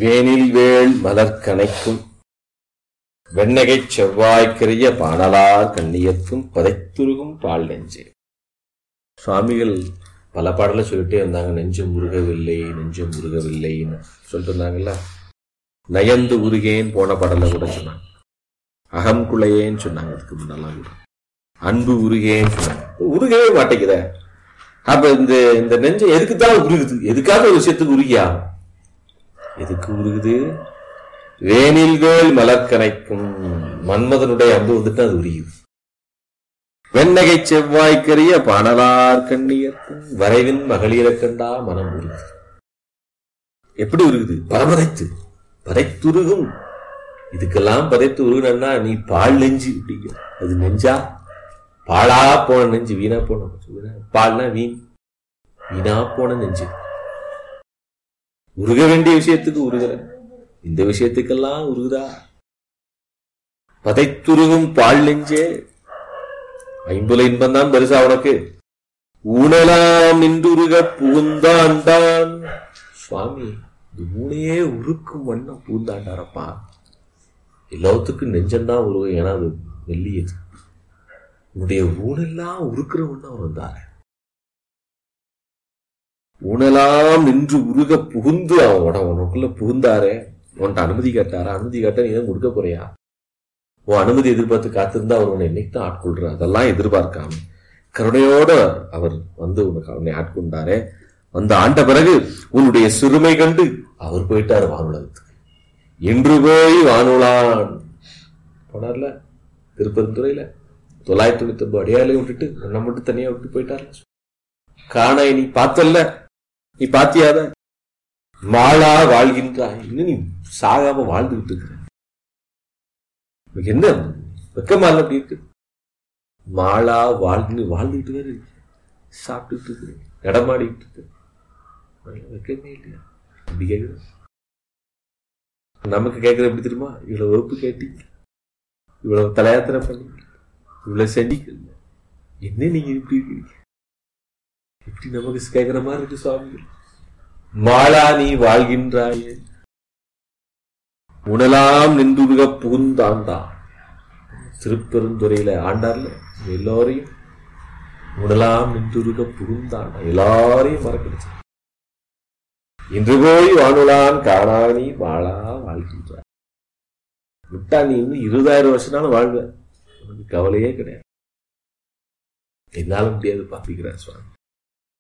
வேனில் வேள் மலர்கணைக்கும் வெண்ணகைச் செவ்வாய்க்கரிய பாணலார் கண்ணியத்தும் பதைத்துருகும் பால் நெஞ்சே சுவாமிகள் பல பாடல சொல்லிட்டே இருந்தாங்க நெஞ்சம் உருகவில்லை நெஞ்சம் உருகவில்லைன்னு சொல்லிட்டு இருந்தாங்கல்ல நயந்து உருகேன் போன பாடல கூட சொன்னாங்க அகம் குலையேன்னு சொன்னாங்க அதுக்கு முன்னெல்லாம் கூட அன்பு உருகேன்னு சொன்னாங்க உருகவே மாட்டேங்குத அப்ப இந்த இந்த நெஞ்சம் எதுக்கு தான் உருகுது எதுக்காக ஒரு விஷயத்துக்கு உருகியா எதுக்கு உருகுது வேனில் வேல் மலர்கனைக்கும் மன்மதனுடைய அன்பு வந்துட்டு அது உரியுது வெண்ணகை செவ்வாய்க்கரிய பாணலார் கண்ணியர்க்கும் வரைவின் மகளிரக் கண்டா மனம் உருகுது எப்படி உருகுது பரமதைத்து பதைத்துருகும் இதுக்கெல்லாம் பதைத்து உருகுனா நீ பால் நெஞ்சு அப்படிங்க அது நெஞ்சா பாழா போன நெஞ்சு வீணா போன வீணா பால்னா வீண் வீணா போன நெஞ்சு உருக வேண்டிய விஷயத்துக்கு உருகல இந்த விஷயத்துக்கெல்லாம் உருகுதா பதைத்துருகும் பால் நெஞ்சே ஐம்புல இன்பம் தான் பெருசா உனக்கு ஊனலாம் நின்றுருக புகுந்தாண்டான் சுவாமி இந்த ஊனையே உருக்கும் வண்ணம் பூந்தாண்டாரப்பா எல்லாத்துக்கும் நெஞ்சம்தான் உருவம் ஏன்னா அது வெள்ளியது உன்னுடைய ஊனெல்லாம் உருக்குற வண்ணம் அவர் வந்தாரு ஊனெல்லாம் நின்று உருக புகுந்து அவனோட உனக்குள்ள புகுந்தாரே உன்கிட்ட அனுமதி கேட்டாரா அனுமதி கேட்டா நீ தான் கொடுக்க போறியா உன் அனுமதி எதிர்பார்த்து காத்திருந்தா அவர் உன்னை என்னைக்கு தான் ஆட்கொள்ற அதெல்லாம் எதிர்பார்க்காம கருணையோட அவர் வந்து உனக்கு அவனை ஆட்கொண்டாரே வந்து ஆண்ட பிறகு உன்னுடைய சிறுமை கண்டு அவர் போயிட்டாரு வானுலகத்துக்கு இன்று போய் வானுலான் போனார்ல திருப்பெருந்துறையில தொள்ளாயிரத்தி தொண்ணூத்தி ஒன்பது அடியாலையும் விட்டுட்டு உன்னை மட்டும் தனியா விட்டு போயிட்டார்ல காண நீ பார்த்தல்ல நீ பாத்தியாத மாளா வாழ்கின்றாய் இன்னும் நீ சாகாம வாழ்ந்துகிட்டு இருக்கிற உனக்கு என்ன வெக்கமா இல்ல அப்படி இருக்கு மாளா வாழ்ந்து வாழ்ந்துகிட்டு வேற இருக்கு சாப்பிட்டுட்டு இருக்கு நடமாடிட்டு இருக்கு வெக்கமே இல்லையா அப்படி கேக்குது நமக்கு கேட்கறது எப்படி தெரியுமா இவ்வளவு வகுப்பு கேட்டீங்க இவ்வளவு தலையாத்திரை பண்ணீங்க இவ்வளவு செஞ்சீங்க என்ன நீங்க இப்படி இருக்கீங்க இப்படி நமக்கு கேட்கிற மாதிரி இருக்கு சுவாமி மாளா நீ வாழ்கின்றாயே உணலாம் நின்றுருக புகுந்தாண்டா திருப்பெருந்துறையில ஆண்டார்ல எல்லோரையும் உணலாம் நின்றுருக புகுந்தாண்டா எல்லாரையும் மறக்கடிச்சு இன்று போய் வானுலான் காணாணி வாழா வாழ்கின்றார் விட்டா நீ இன்னும் இருபதாயிரம் வருஷம்னாலும் வாழ்வ உனக்கு கவலையே கிடையாது என்னால முடியாது பாப்பிக்கிறார் சுவாமி